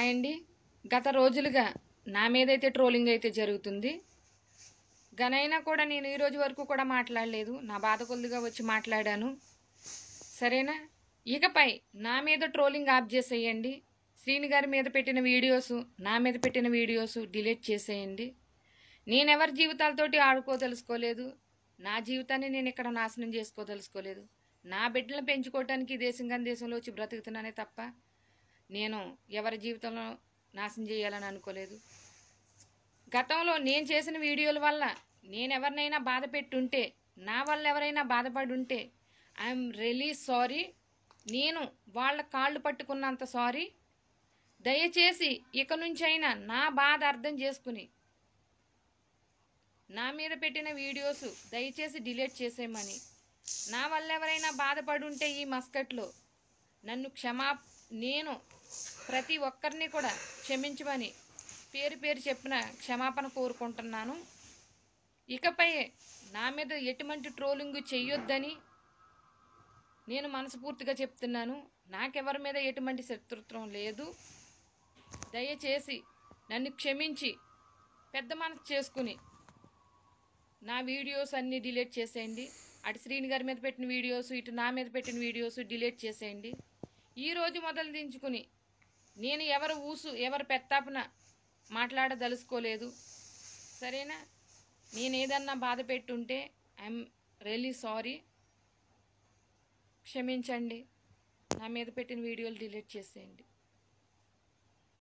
hi అండి గత రోజులుగా నా మీదైతే ట్రోలింగ్ అయితే జరుగుతుంది గనైనా కూడా నేను ఈ రోజు వరకు కూడా మాట్లాడలేదు నా బాధ కొద్దిగా వచ్చి మాట్లాడాను సరేనా ఇకపై నా మీద ట్రోలింగ్ ఆఫ్ చేసేయండి శ్రీని గారి మీద పెట్టిన వీడియోస్ నా మీద పెట్టిన వీడియోస్ డిలీట్ చేసేయండి నేనెవరి జీవితాలతోటి ఆడుకోదలుచుకోలేదు నా జీవితాన్ని నేను ఇక్కడ నాశనం చేసుకోదలుచుకోలేదు నా బిడ్డలను పెంచుకోవటానికి ఈ దేశం కానీ దేశంలో వచ్చి బ్రతుకుతున్నానే తప్ప నేను ఎవరి జీవితంలో నాశనం చేయాలని అనుకోలేదు గతంలో నేను చేసిన వీడియోల వల్ల నేను ఎవరినైనా బాధ పెట్టుంటే నా వల్ల ఎవరైనా బాధపడి ఉంటే ఐఎమ్ రియలీ సారీ నేను వాళ్ళ కాళ్ళు పట్టుకున్నంత సారీ దయచేసి ఇక నుంచైనా నా బాధ అర్థం చేసుకుని నా మీద పెట్టిన వీడియోస్ దయచేసి డిలీట్ చేసేయమని నా వల్ల ఎవరైనా బాధపడి ఉంటే ఈ మస్కట్లో నన్ను క్షమా నేను ప్రతి ఒక్కరిని కూడా క్షమించమని పేరు పేరు చెప్పిన క్షమాపణ కోరుకుంటున్నాను ఇకపై నా మీద ఎటువంటి ట్రోలింగ్ చెయ్యొద్దని నేను మనస్ఫూర్తిగా చెప్తున్నాను నాకెవరి మీద ఎటువంటి శత్రుత్వం లేదు దయచేసి నన్ను క్షమించి పెద్ద మనసు చేసుకుని నా వీడియోస్ అన్నీ డిలీట్ చేసేయండి అటు శ్రీని గారి మీద పెట్టిన వీడియోస్ ఇటు నా మీద పెట్టిన వీడియోస్ డిలీట్ చేసేయండి ఈ రోజు మొదలు దించుకుని నేను ఎవరు ఊసు ఎవరు పెత్తాపన మాట్లాడదలుచుకోలేదు సరేనా నేను ఏదన్నా బాధ పెట్టుంటే ఐఎమ్ రియలీ సారీ క్షమించండి నా మీద పెట్టిన వీడియోలు డిలీట్ చేసేయండి